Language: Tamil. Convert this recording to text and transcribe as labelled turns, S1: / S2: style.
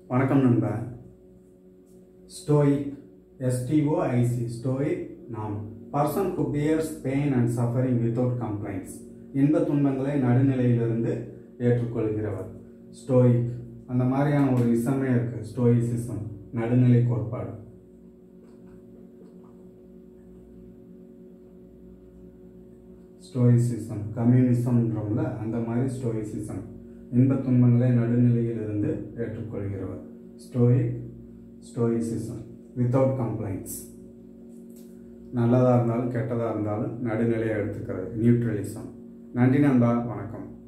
S1: வணக்கம் நண்பா ஸ்டோயிக் எஸ்டிஓஐசி ஸ்டோயிக் நாம் person who bears pain and suffering without complaints இன்ப துன்பங்களை நடுநிலையிலிருந்து ஏற்றுக்கொள்கிறவர் ஸ்டோயிக் அந்த மாதிரியான ஒரு இசமே இருக்கு ஸ்டோயிசிசம் நடுநிலை கோட்பாடு ஸ்டோயிசிசம் கம்யூனிசம்ன்றோம்ல அந்த மாதிரி ஸ்டோயிசிசம் இன்ப துன்பங்களை நடுநிலையில் இருந்து ஏற்றுக்கொள்கிறவர் ஸ்டோயிக் ஸ்டோயிசிசம் வித்தவுட் கம்ப்ளைண்ட்ஸ் நல்லதாக இருந்தாலும் கெட்டதாக இருந்தாலும் நடுநிலையை எடுத்துக்கிறது நியூட்ரலிசம் நன்றி நண்பா வணக்கம்